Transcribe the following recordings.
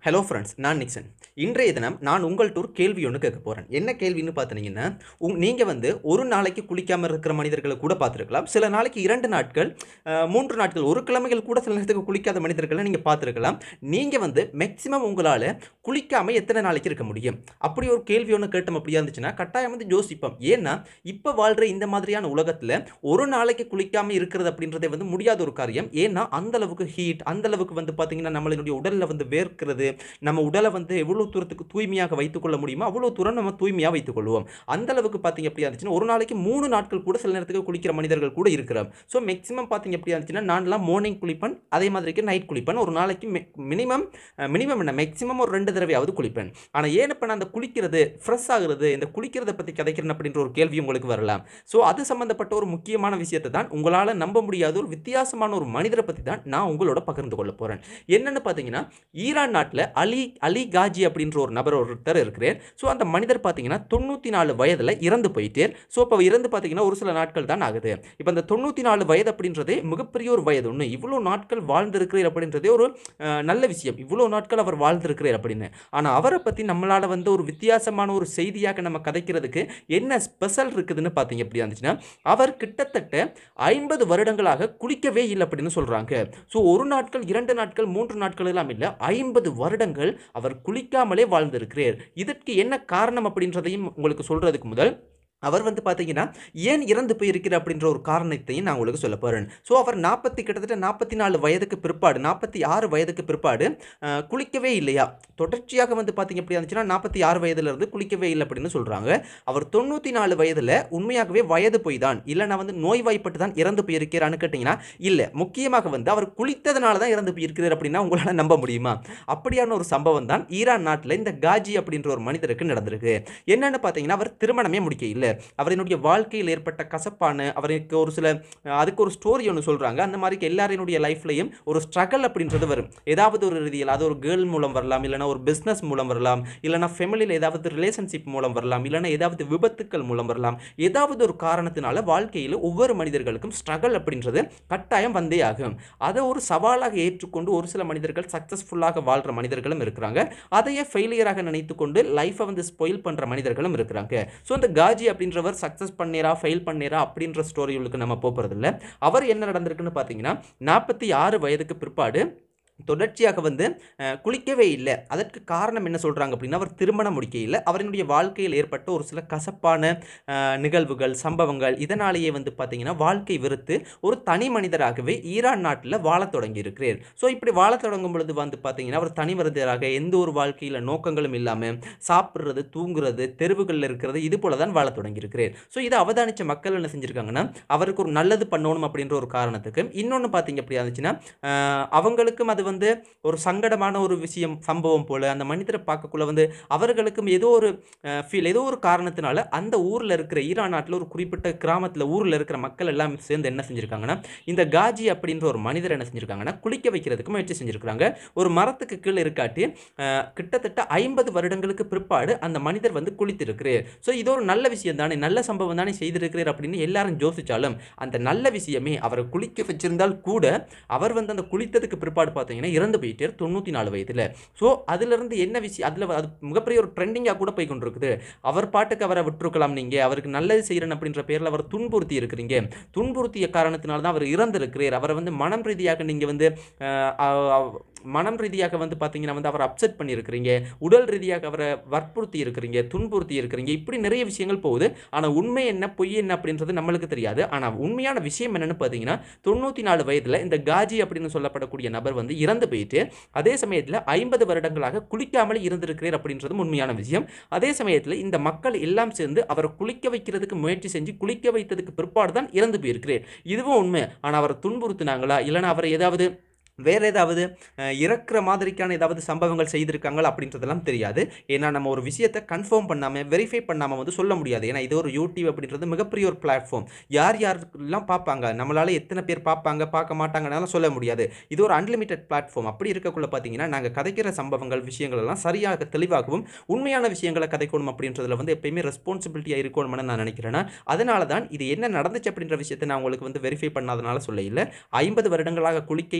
hello friends நான் Nixon இன்றைய தினம் நான் உங்கள்கிட்ட ஒரு கேள்வி ஒன்று கேட்க போகிறேன் என்ன கேள்வின்னு பார்த்தீங்கன்னா உங் நீங்கள் வந்து ஒரு நாளைக்கு குளிக்காமல் இருக்கிற மனிதர்களை கூட பார்த்துருக்கலாம் சில நாளைக்கு இரண்டு நாட்கள் அஹ், மூன்று நாட்கள் ஒரு கிழமைகள் கூட சில நேரத்துக்கு குளிக்காத மனிதர்களை நீங்கள் பார்த்துருக்கலாம் நீங்கள் வந்து மேக்ஸிமம் உங்களால் குளிக்காமல் எத்தனை நாளைக்கு இருக்க முடியும் அப்படி ஒரு கேள்வி ஒன்று கேட்டோம் அப்படியா இருந்துச்சுன்னா கட்டாயம் வந்து யோசிப்போம் ஏன்னா இப்போ வாழ்கிற இந்த மாதிரியான உலகத்தில் ஒரு நாளைக்கு குளிக்காமல் இருக்கிறது அப்படின்றதே வந்து முடியாத ஒரு காரியம் ஏன்னா அந்த அளவுக்கு ஹீட் அந்த அளவுக்கு வந்து பார்த்தீங்கன்னா நம்மளுடைய உடலில் வந்து வேர்க்கிறது நம்ம உடலை வந்து எவ்வளோ தூரத்துக்கு தூய்மையாக வைத்துக்கொள்ள முடியுமோ அவ்வளோ தூரம் நம்ம தூய்மையாக வைத்துக்கொள்வோம் அந்த அளவுக்கு பார்த்தீங்க அப்படியா இருந்துச்சுன்னா ஒரு நாளைக்கு மூணு நாட்கள் கூட சில நேரத்துக்கு குளிக்கிற மனிதர்கள் கூட இருக்கிறோம் ஸோ மேக்ஸிமம் பார்த்தீங்க அப்படியா இருந்துச்சுன்னா நான்லாம் மார்னிங் குளிப்பேன் அதே மாதிரிக்கு நைட் குளிப்பேன் ஒரு நாளைக்கு மினிமம் மினிமம் என்ன மேக்ஸிமம் ஒரு ரெண்டு தடவையாவது குளிப்பேன் ஆனால் ஏன் இப்போ நான் அந்த குளிக்கிறது ஃப்ரெஷ் ஆகுறது இந்த குளிக்கிறத பற்றி கதைக்கிறேன் அப்படின்ற ஒரு கேள்வி உங்களுக்கு வரலாம் ஸோ அது சம்மந்தப்பட்ட ஒரு முக்கியமான விஷயத்தை தான் உங்களால் நம்ப முடியாத ஒரு வித்தியாசமான ஒரு மனிதரை பற்றி தான் நான் உங்களோட பகிர்ந்து கொள்ள போகிறேன் என்னென்னு பார்த்தீங்கன்னா ஈரான் நாட்டில் அலி அலி காஜி அப்படின்ற ஒரு நபர் ஒருத்தர் இருக்கிறார் ஸோ அந்த மனிதர் பார்த்தீங்கன்னா தொண்ணூற்றி நாலு வயதில் இறந்து போயிட்டார் ஸோ இப்போ இறந்து பார்த்தீங்கன்னா ஒரு சில நாட்கள் தான் ஆகுது இப்போ அந்த தொண்ணூற்றி நாலு வயது அப்படின்றதே மிகப்பெரிய ஒரு வயது ஒன்று இவ்வளோ நாட்கள் வாழ்ந்திருக்கிறார் அப்படின்றதே ஒரு அஹ், நல்ல விஷயம் இவ்வளோ நாட்கள் அவர் வாழ்ந்திருக்கிறார் அப்படின்னு ஆனால் அவரை பற்றி நம்மளால் வந்து ஒரு வித்தியாசமான ஒரு செய்தியாக நம்ம கதைக்கிறதுக்கு என்ன ஸ்பெஷல் இருக்குதுன்னு பார்த்தீங்க எப்படி இருந்துச்சுன்னா அவர் கிட்டத்தட்ட ஐம்பது வருடங்களாக குளிக்கவே இல்லை அப்படின்னு சொல்கிறாங்க ஸோ ஒரு நாட்கள் இரண்டு நாட்கள் மூன்று நாட்கள் எல்லாம் இல்லை ஐம்பது வருடங்கள் அவர் குளிக்காமலே வாழ்ந்திருக்கிறார் இதற்கு என்ன காரணம் அப்படின்றதையும் உங்களுக்கு சொல்கிறதுக்கு முதல் அவர் வந்து பார்த்தீங்கன்னா ஏன் இறந்து போயிருக்கிறார் அப்படின்ற ஒரு காரணத்தையும் நான் உங்களுக்கு சொல்ல போகிறேன் ஸோ அவர் நாற்பத்தி கிட்டத்தட்ட நாற்பத்தி நாலு வயதுக்கு பிற்பாடு நாற்பத்தி ஆறு வயதுக்கு பிற்பாடு அஹ், குளிக்கவே இல்லையா தொடர்ச்சியாக வந்து பார்த்தீங்க எப்படி இருந்துச்சுன்னா நாற்பத்தி ஆறு வயதுலேருந்து குளிக்கவே இல்லை அப்படின்னு சொல்கிறாங்க அவர் தொண்ணூற்றி நாலு வயதில் உண்மையாகவே வயது போய் தான் இல்லை நான் வந்து நோய்வாய்ப்பட்டு தான் இறந்து போயிருக்கிறான்னு கேட்டிங்கன்னா இல்லை முக்கியமாக வந்து அவர் குளித்ததுனால தான் இறந்து போயிருக்கிறார் அப்படின்னா உங்களால் நம்ப முடியுமா அப்படியான ஒரு சம்பவம் தான் ஈரான் நாட்டில் இந்த காஜி அப்படின்ற ஒரு மனிதருக்கு நடந்திருக்கு என்னன்னு பார்த்தீங்கன்னா அவர் திருமணமே முடிக்க இல்லை அவரினுடைய வாழ்க்கையில் ஏற்பட்ட கசப்பான அவருக்கு ஒரு சில அஹ், அதுக்கு ஒரு ஸ்டோரி ஒன்று சொல்கிறாங்க அந்த மாதிரி எல்லாரினுடைய லைஃப்லையும் ஒரு ஸ்ட்ரகல் அப்படின்றது வரும் ஏதாவது ஒரு ரீதியில் அது ஒரு கேர்ள் மூலம் வரலாம் இல்லைனா ஒரு பிஸ்னஸ் மூலம் வரலாம் இல்லைனா ஃபெமிலியில் ஏதாவது ரிலேஷன்ஷிப் மூலம் வரலாம் இல்லைனா ஏதாவது விபத்துக்கள் மூலம் வரலாம் ஏதாவது ஒரு காரணத்தினால வாழ்க்கையில் ஒவ்வொரு மனிதர்களுக்கும் ஸ்ட்ரகல் அப்படின்றது கட்டாயம் வந்தே ஆகும் அதை ஒரு சவாலாக ஏற்றுக்கொண்டு ஒரு சில மனிதர்கள் சக்ஸஸ்ஃபுல்லாக வாழ்கிற மனிதர்களும் இருக்கிறாங்க அதையே ஃபெயிலியராக நினைத்து கொண்டு லைஃப்பை வந்து ஸ்பாயில் பண்ணுற மனிதர்களும் இருக்கிறாங்க ஸோ அந்த காஜி அப்படின்றவர் சக்ஸஸ் பண்ணேரா ஃபெயில் பண்ணேரா அப்படின்ற ஸ்டோரிகளுக்கு நம்ம போகிறதில்ல அவர் என்ன நடந்திருக்குன்னு பார்த்தீங்கன்னா நாற்பத்தி ஆறு வயதுக்கு பிற்பாடு தொடர்ச்சியாக வந்து அஹ், குளிக்கவே இல்லை அதற்கு காரணம் என்ன சொல்கிறாங்க அப்படின்னா அவர் திருமணம் முடிக்க இல்லை அவரினுடைய வாழ்க்கையில் ஏற்பட்ட ஒரு சில கசப்பான அஹ், நிகழ்வுகள் சம்பவங்கள் இதனாலேயே வந்து பார்த்தீங்கன்னா வாழ்க்கை வெறுத்து ஒரு தனி மனிதராகவே ஈரான் நாட்டில் வாழத் தொடங்கி இருக்கிறார் ஸோ இப்படி வாழத் தொடங்கும் பொழுது வந்து பார்த்தீங்கன்னா அவர் தனி மனிதராக எந்த ஒரு வாழ்க்கையில் நோக்கங்களும் இல்லாமல் சாப்பிட்றது தூங்குறது தெருவுகளில் இருக்கிறது இது போல தான் வாழத் தொடங்கி இருக்கிறார் ஸோ இதை அவதானித்த மக்கள் என்ன செஞ்சுருக்காங்கன்னா அவருக்கு ஒரு நல்லது பண்ணணும் அப்படின்ற ஒரு காரணத்துக்கு இன்னொன்று பார்த்தீங்க அப்படி இருந்துச்சுன்னா ஆஹ், அவங்களுக்கும் அது வந்து ஒரு சங்கடமான ஒரு விஷயம் சம்பவம் போல் அந்த மனிதரை பார்க்கக்குள்ள வந்து அவர்களுக்கும் ஏதோ ஒரு ஃபீல் ஏதோ ஒரு காரணத்தினால அந்த ஊரில் இருக்கிற ஈரான் நாட்டில் ஒரு குறிப்பிட்ட கிராமத்தில் ஊரில் இருக்கிற மக்கள் எல்லாம் சேர்ந்து என்ன செஞ்சுருக்காங்கன்னா இந்த காஜி அப்படின்ற ஒரு மனிதர் என்ன செஞ்சுருக்காங்கன்னா குளிக்க வைக்கிறதுக்கு முயற்சி செஞ்சுருக்காங்க ஒரு மரத்துக்கு கீழே இருக்காட்டி ஆஹ், கிட்டத்தட்ட ஐம்பது வருடங்களுக்கு பிற்பாடு அந்த மனிதர் வந்து குளித்திருக்கிறார் ஸோ இது ஒரு நல்ல விஷயம் தானே நல்ல சம்பவம் தானே செய்திருக்கிறார் அப்படின்னு எல்லாரும் யோசிச்சாலும் அந்த நல்ல விஷயமே அவரை குளிக்க வச்சிருந்தால் கூட அவர் வந்து அந்த குளித்ததுக்கு பிற்பாடு பார்த்தீங்கன்னா இறந்து போயிட்டார் தொண்ணூற்றி நாலு வயதில் ஸோ அதிலிருந்து என்ன விஷயம் அதில் அது மிகப்பெரிய ஒரு ட்ரெண்டிங்காக கூட போய் கொண்டிருக்குது அவர் பாட்டுக்கு அவரை விட்டுருக்கலாம் நீங்கள் அவருக்கு நல்லது செய்கிறேன் அப்படின்ற பேரில் அவர் துன்புறுத்தி இருக்கிறீங்க துன்புறுத்திய காரணத்தினால தான் அவர் இறந்திருக்கிறார் அவரை வந்து மனம் ரீதியாக நீங்கள் வந்து ஆஹ், அவ- அவ- மனம் ரீதியாக வந்து பார்த்தீங்கன்னா வந்து அவரை அப்செட் பண்ணியிருக்கிறீங்க உடல் ரீதியாக அவரை வற்புறுத்தி இருக்கிறீங்க துன்புறுத்தி இருக்கிறீங்க இப்படி நிறைய விஷயங்கள் போகுது ஆனால் உண்மை என்ன பொய் என்ன அப்படின்றது நம்மளுக்கு தெரியாது ஆனால் உண்மையான விஷயம் என்னன்னு பார்த்தீங்கன்னா தொண்ணூற்றி நாலு வயதில் இந்த காஜி அப்படின்னு சொல்லப்படக்கூடிய நபர் வந்து இறந்து போயிட்டு அதே சமயத்தில் ஐம்பது வருடங்களாக குளிக்காமல் இருந்திருக்கிறார் அப்படின்றதும் உண்மையான விஷயம் அதே சமயத்தில் இந்த மக்கள் எல்லாம் சேர்ந்து அவரை குளிக்க வைக்கிறதுக்கு முயற்சி செஞ்சு குளிக்க வைத்ததுக்கு பிற்பாடு தான் இறந்து போயிருக்கிறார் இதுவும் உண்மை ஆனால் அவரை துன்புறுத்தினாங்களா இல்லைன்னா அவரை ஏதாவது வேறு ஏதாவது அஹ், இறக்குற மாதிரிக்கான ஏதாவது சம்பவங்கள் செய்திருக்காங்களா அப்படின்றதெல்லாம் தெரியாது ஏன்னா நம்ம ஒரு விஷயத்தை கன்ஃபார்ம் பண்ணாமல் வெரிஃபை பண்ணாமல் வந்து சொல்ல முடியாது ஏன்னா இது ஒரு யூடியூப் அப்படின்றது மிகப்பெரிய ஒரு பிளாட்ஃபார்ம் யார் யாருக்கெல்லாம் பார்ப்பாங்க நம்மளால் எத்தனை பேர் பார்ப்பாங்க பார்க்க மாட்டாங்கனாலும் சொல்ல முடியாது இது ஒரு அன்லிமிட்டெட் பிளாட்ஃபார்ம் அப்படி இருக்கக்குள்ள பார்த்தீங்கன்னா நாங்கள் கதைக்கிற சம்பவங்கள் விஷயங்கள் எல்லாம் சரியாக தெளிவாகவும் உண்மையான விஷயங்களை கதைக்கணும் அப்படின்றதுல வந்து எப்பயுமே ரெஸ்பான்சிபிலிட்டியாக இருக்கணும்னு நான் நினைக்கிறேன்னா அதனால தான் இது என்ன நடந்துச்சு அப்படின்ற விஷயத்தை நான் உங்களுக்கு வந்து வெரிஃபை பண்ணாதனால சொல்ல இல்லை ஐம்பது வருடங்களாக குளிக்கையில் அப்படின்றது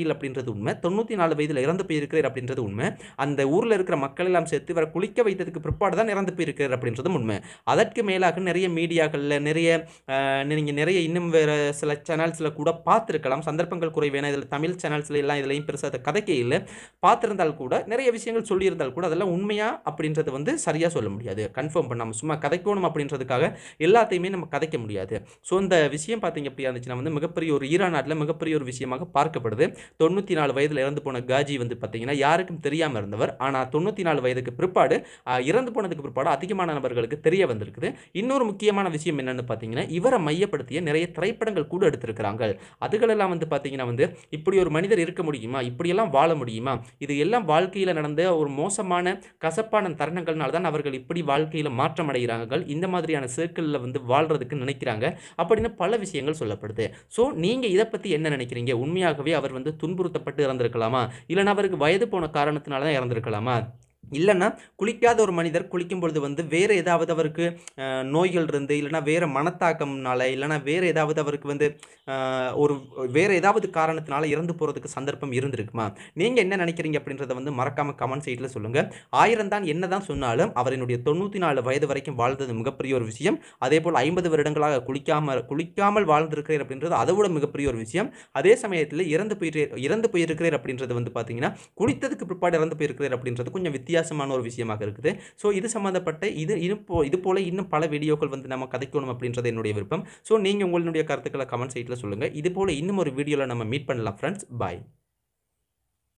அப்படின்றது உண்மை தொண்ணூற்றி நாலு வயதில் இறந்து போயிருக்கிறார் அப்படின்றது உண்மை அந்த ஊரில் இருக்கிற மக்கள் எல்லாம் சேர்த்து இவரை குளிக்க வைத்ததுக்கு பிற்பாடு தான் இறந்து போயிருக்கிறார் அப்படின்றதும் உண்மை அதற்கு மேலாக நிறைய மீடியாக்களில் நிறைய நீங்கள் நிறைய இன்னும் வேறு சில சேனல்ஸில் கூட பார்த்துருக்கலாம் சந்தர்ப்பங்கள் குறைவேன இதில் தமிழ் சேனல்ஸில் எல்லாம் இதுலையும் பெருசாக கதைக்க இல்லை பார்த்துருந்தால் கூட நிறைய விஷயங்கள் சொல்லியிருந்தால் கூட அதெல்லாம் உண்மையா அப்படின்றது வந்து சரியாக சொல்ல முடியாது கன்ஃபார்ம் பண்ணாமல் சும்மா கதைக்கணும் அப்படின்றதுக்காக எல்லாத்தையுமே நம்ம கதைக்க முடியாது ஸோ இந்த விஷயம் பார்த்தீங்க அப்படியா இருந்துச்சுன்னா வந்து மிகப்பெரிய ஒரு ஈரான் நாட்டில் மிகப்பெரிய ஒரு விஷயமாக பார்க்கப்படுது தொண்ணூற்றி நாலு வயதில் இறந்து போன காஜி வந்து பார்த்தீங்கன்னா யாருக்கும் தெரியாமல் இருந்தவர் ஆனால் தொண்ணூற்றி நாலு வயதுக்கு பிற்பாடு ஆஹ், இறந்து போனதுக்கு பிற்பாடு அதிகமான நபர்களுக்கு தெரிய வந்திருக்குது இன்னொரு முக்கியமான விஷயம் என்னன்னு பார்த்தீங்கன்னா இவரை மையப்படுத்திய நிறைய திரைப்படங்கள் கூட எடுத்திருக்கிறாங்க அதுகளெல்லாம் வந்து பார்த்தீங்கன்னா வந்து இப்படி ஒரு மனிதர் இருக்க முடியுமா இப்படியெல்லாம் வாழ முடியுமா இது எல்லாம் வாழ்க்கையில் நடந்த ஒரு மோசமான கசப்பான தருணங்கள்னால தான் அவர்கள் இப்படி வாழ்க்கையில் மாற்றம் அடைகிறார்கள் இந்த மாதிரியான சர்க்கிளில் வந்து வாழ்றதுக்கு நினைக்கிறாங்க அப்படின்னு பல விஷயங்கள் சொல்லப்படுது ஸோ நீங்கள் இதை பற்றி என்ன நினைக்கிறீங்க உண்மையாகவே அவர் வந்து துன்புறுத்தப்பட்டு இறந்திருக்கலாமா இல்லைன்னா அவருக்கு வயது போன காரணத்தினால தான் இறந்திருக்கலாமா இல்லைன்னா குளிக்காத ஒரு மனிதர் குளிக்கும் பொழுது வந்து வேறு ஏதாவது அவருக்கு அஹ், நோய்கள் இருந்து இல்லைன்னா வேறு மனத்தாக்கம்னால இல்லைன்னா வேறு ஏதாவது அவருக்கு வந்து அஹ், ஒரு வேறு ஏதாவது காரணத்தினால இறந்து போகிறதுக்கு சந்தர்ப்பம் இருந்திருக்குமா நீங்கள் என்ன நினைக்கிறீங்க அப்படின்றத வந்து மறக்காமல் கமெண்ட் சைட்டில் சொல்லுங்கள் ஆயிரம் தான் என்ன தான் சொன்னாலும் அவரினுடைய தொண்ணூற்றி நாலு வயது வரைக்கும் வாழ்ந்தது மிகப்பெரிய ஒரு விஷயம் அதே போல் ஐம்பது வருடங்களாக குளிக்காமல் குளிக்காமல் வாழ்ந்திருக்கிறார் அப்படின்றது அதை விட மிகப்பெரிய ஒரு விஷயம் அதே சமயத்தில் இறந்து போயிட்டு இறந்து போயிருக்கிறார் அப்படின்றது வந்து பார்த்தீங்கன்னா குளித்ததுக்கு பிற்பாடு இறந்து போயிருக்கிறார் அப்படின்றது கொஞ்சம் வித்தியாசமான ஒரு விஷயமாக இருக்குது ஸோ இது சம்மந்தப்பட்ட இது இது போ இது போல் இன்னும் பல வீடியோக்கள் வந்து நம்ம கதைக்கணும் அப்படின்றது என்னுடைய விருப்பம் ஸோ நீங்கள் உங்களுடைய கருத்துக்களை கமெண்ட் சைட்டில் சொல்லுங்கள் இது போல் இன்னும் ஒரு வீடியோவில் நம்ம மீட் பண்ணலாம் ஃப்ரெண்ட்ஸ் பாய்